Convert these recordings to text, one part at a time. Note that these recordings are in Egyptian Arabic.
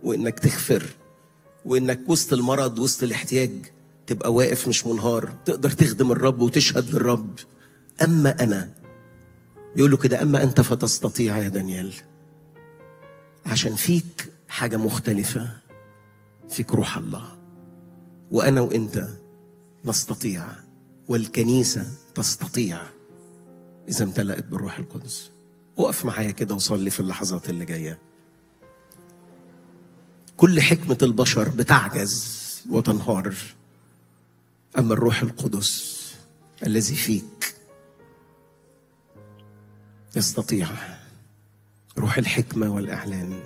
وانك تغفر وانك وسط المرض وسط الاحتياج تبقى واقف مش منهار تقدر تخدم الرب وتشهد للرب اما انا يقول له كده اما انت فتستطيع يا دانيال عشان فيك حاجه مختلفه فيك روح الله وانا وانت نستطيع والكنيسه تستطيع اذا امتلأت بالروح القدس وقف معايا كده وصلي في اللحظات اللي جايه كل حكمه البشر بتعجز وتنهار اما الروح القدس الذي فيك يستطيع روح الحكمه والاعلان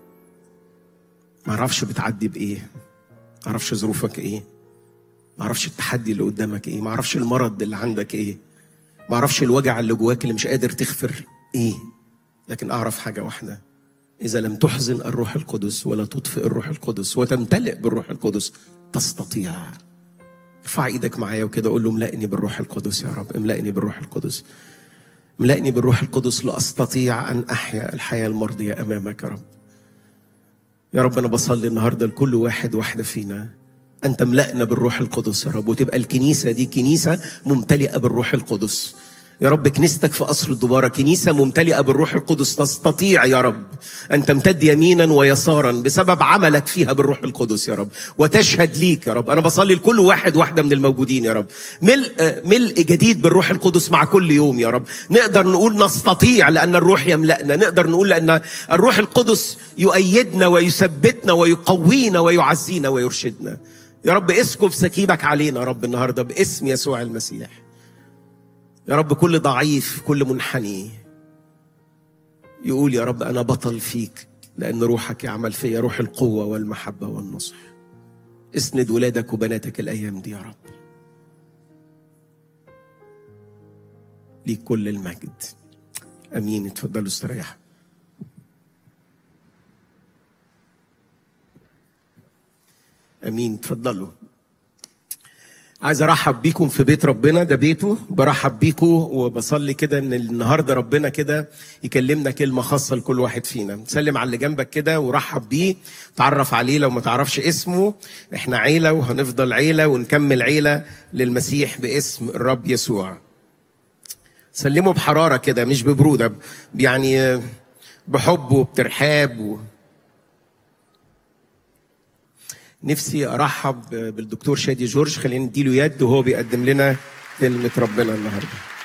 ما اعرفش بتعدي بايه ما اعرفش ظروفك ايه ما اعرفش التحدي اللي قدامك ايه ما اعرفش المرض اللي عندك ايه ما اعرفش الوجع اللي جواك اللي مش قادر تغفر ايه لكن اعرف حاجه واحده اذا لم تحزن الروح القدس ولا تطفئ الروح القدس وتمتلئ بالروح القدس تستطيع ارفع ايدك معايا وكده قول له املأني بالروح القدس يا رب املأني بالروح القدس املأني بالروح القدس لاستطيع ان احيا الحياه المرضيه امامك يا رب يا رب انا بصلي النهارده لكل واحد واحده فينا ان تملأنا بالروح القدس يا رب وتبقى الكنيسه دي كنيسه ممتلئه بالروح القدس يا رب كنيستك في قصر الدبارة كنيسة ممتلئة بالروح القدس تستطيع يا رب أن تمتد يمينا ويسارا بسبب عملك فيها بالروح القدس يا رب وتشهد ليك يا رب أنا بصلي لكل واحد واحدة من الموجودين يا رب ملء ملء جديد بالروح القدس مع كل يوم يا رب نقدر نقول نستطيع لأن الروح يملأنا نقدر نقول لأن الروح القدس يؤيدنا ويثبتنا ويقوينا ويعزينا ويرشدنا يا رب اسكب سكيبك علينا يا رب النهارده باسم يسوع المسيح يا رب كل ضعيف كل منحني يقول يا رب انا بطل فيك لان روحك يعمل فيا روح القوه والمحبه والنصح اسند ولادك وبناتك الايام دي يا رب ليك كل المجد امين اتفضلوا استريحوا امين اتفضلوا عايز ارحب بيكم في بيت ربنا ده بيته برحب بيكم وبصلي كده ان النهارده ربنا كده يكلمنا كلمه خاصه لكل واحد فينا سلم على اللي جنبك كده ورحب بيه تعرف عليه لو ما تعرفش اسمه احنا عيله وهنفضل عيله ونكمل عيله للمسيح باسم الرب يسوع سلمه بحراره كده مش ببروده يعني بحب وبترحاب و... نفسي ارحب بالدكتور شادي جورج خلينا نديله يد وهو بيقدم لنا كلمه ربنا النهارده